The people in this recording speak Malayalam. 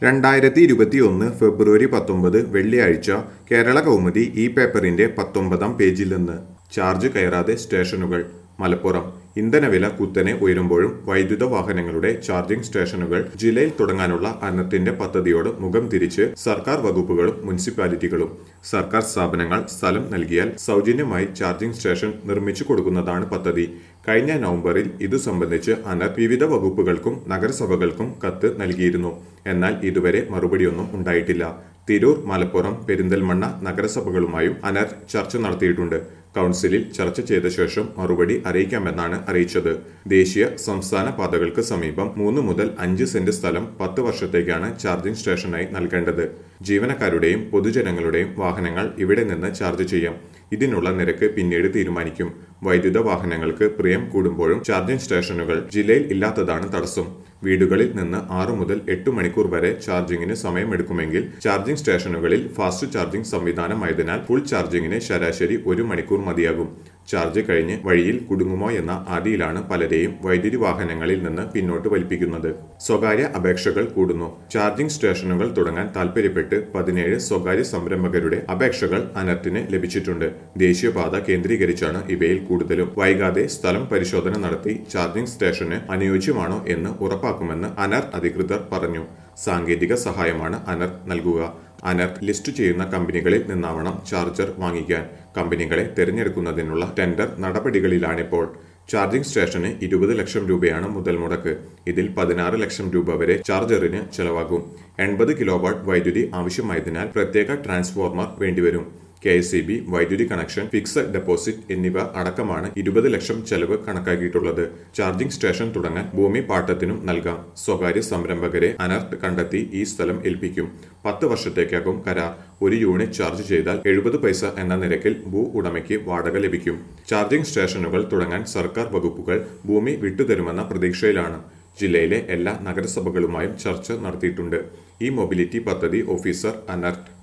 രണ്ടായിരത്തി ഇരുപത്തിയൊന്ന് ഫെബ്രുവരി പത്തൊമ്പത് വെള്ളിയാഴ്ച കേരള കൗമുദി ഈ പേപ്പറിന്റെ പത്തൊമ്പതാം പേജിൽ നിന്ന് ചാർജ് കയറാതെ സ്റ്റേഷനുകൾ മലപ്പുറം ഇന്ധനവില കുത്തനെ ഉയരുമ്പോഴും വൈദ്യുത വാഹനങ്ങളുടെ ചാർജിംഗ് സ്റ്റേഷനുകൾ ജില്ലയിൽ തുടങ്ങാനുള്ള അന്നത്തിന്റെ പദ്ധതിയോട് മുഖം തിരിച്ച് സർക്കാർ വകുപ്പുകളും മുനിസിപ്പാലിറ്റികളും സർക്കാർ സ്ഥാപനങ്ങൾ സ്ഥലം നൽകിയാൽ സൗജന്യമായി ചാർജിംഗ് സ്റ്റേഷൻ നിർമ്മിച്ചു കൊടുക്കുന്നതാണ് പദ്ധതി കഴിഞ്ഞ നവംബറിൽ ഇതു സംബന്ധിച്ച് അനർ വിവിധ വകുപ്പുകൾക്കും നഗരസഭകൾക്കും കത്ത് നൽകിയിരുന്നു എന്നാൽ ഇതുവരെ മറുപടിയൊന്നും ഉണ്ടായിട്ടില്ല തിരൂർ മലപ്പുറം പെരിന്തൽമണ്ണ നഗരസഭകളുമായും അനർ ചർച്ച നടത്തിയിട്ടുണ്ട് കൗൺസിലിൽ ചർച്ച ചെയ്ത ശേഷം മറുപടി അറിയിക്കാമെന്നാണ് അറിയിച്ചത് ദേശീയ സംസ്ഥാന പാതകൾക്ക് സമീപം മൂന്ന് മുതൽ അഞ്ച് സെന്റ് സ്ഥലം പത്ത് വർഷത്തേക്കാണ് ചാർജിംഗ് സ്റ്റേഷനായി നൽകേണ്ടത് ജീവനക്കാരുടെയും പൊതുജനങ്ങളുടെയും വാഹനങ്ങൾ ഇവിടെ നിന്ന് ചാർജ് ചെയ്യാം ഇതിനുള്ള നിരക്ക് പിന്നീട് തീരുമാനിക്കും വൈദ്യുത വാഹനങ്ങൾക്ക് പ്രിയം കൂടുമ്പോഴും ചാർജിംഗ് സ്റ്റേഷനുകൾ ജില്ലയിൽ ഇല്ലാത്തതാണ് തടസ്സം വീടുകളിൽ നിന്ന് ആറ് മുതൽ എട്ട് മണിക്കൂർ വരെ ചാർജിങ്ങിന് സമയമെടുക്കുമെങ്കിൽ ചാർജിംഗ് സ്റ്റേഷനുകളിൽ ഫാസ്റ്റ് ചാർജിംഗ് സംവിധാനമായതിനാൽ ഫുൾ ചാർജിങ്ങിന് ശരാശരി ഒരു മണിക്കൂർ മതിയാകും ചാർജ് കഴിഞ്ഞ് വഴിയിൽ കുടുങ്ങുമോ എന്ന ആദിയിലാണ് പലരെയും വൈദ്യുതി വാഹനങ്ങളിൽ നിന്ന് പിന്നോട്ട് വലിപ്പിക്കുന്നത് സ്വകാര്യ അപേക്ഷകൾ കൂടുന്നു ചാർജിംഗ് സ്റ്റേഷനുകൾ തുടങ്ങാൻ താൽപര്യപ്പെട്ട് പതിനേഴ് സ്വകാര്യ സംരംഭകരുടെ അപേക്ഷകൾ അനർട്ടിന് ലഭിച്ചിട്ടുണ്ട് ദേശീയപാത കേന്ദ്രീകരിച്ചാണ് ഇവയിൽ കൂടുതലും വൈകാതെ സ്ഥലം പരിശോധന നടത്തി ചാർജിംഗ് സ്റ്റേഷന് അനുയോജ്യമാണോ എന്ന് ഉറപ്പാക്കുമെന്ന് അനർട്ട് അധികൃതർ പറഞ്ഞു സാങ്കേതിക സഹായമാണ് അനർട്ട് നൽകുക അനർട്ട് ലിസ്റ്റ് ചെയ്യുന്ന കമ്പനികളിൽ നിന്നാവണം ചാർജർ വാങ്ങിക്കാൻ കമ്പനികളെ തിരഞ്ഞെടുക്കുന്നതിനുള്ള ടെൻഡർ നടപടികളിലാണിപ്പോൾ ചാർജിംഗ് സ്റ്റേഷന് ഇരുപത് ലക്ഷം രൂപയാണ് മുതൽ മുടക്ക് ഇതിൽ പതിനാറ് ലക്ഷം രൂപ വരെ ചാർജറിന് ചെലവാകും എൺപത് കിലോവാട്ട് വൈദ്യുതി ആവശ്യമായതിനാൽ പ്രത്യേക ട്രാൻസ്ഫോർമർ വേണ്ടിവരും കെ എസ് ബി വൈദ്യുതി കണക്ഷൻ ഫിക്സഡ് ഡെപ്പോസിറ്റ് എന്നിവ അടക്കമാണ് ഇരുപത് ലക്ഷം ചെലവ് കണക്കാക്കിയിട്ടുള്ളത് ചാർജിംഗ് സ്റ്റേഷൻ തുടങ്ങാൻ ഭൂമി പാട്ടത്തിനും നൽകാം സ്വകാര്യ സംരംഭകരെ അനർട്ട് കണ്ടെത്തി ഈ സ്ഥലം ഏൽപ്പിക്കും പത്ത് വർഷത്തേക്കാകും കരാർ ഒരു യൂണിറ്റ് ചാർജ് ചെയ്താൽ എഴുപത് പൈസ എന്ന നിരക്കിൽ ഭൂ ഉടമയ്ക്ക് വാടക ലഭിക്കും ചാർജിംഗ് സ്റ്റേഷനുകൾ തുടങ്ങാൻ സർക്കാർ വകുപ്പുകൾ ഭൂമി വിട്ടുതരുമെന്ന പ്രതീക്ഷയിലാണ് ജില്ലയിലെ എല്ലാ നഗരസഭകളുമായും ചർച്ച നടത്തിയിട്ടുണ്ട് ഈ മൊബിലിറ്റി പദ്ധതി ഓഫീസർ അനർട്ട്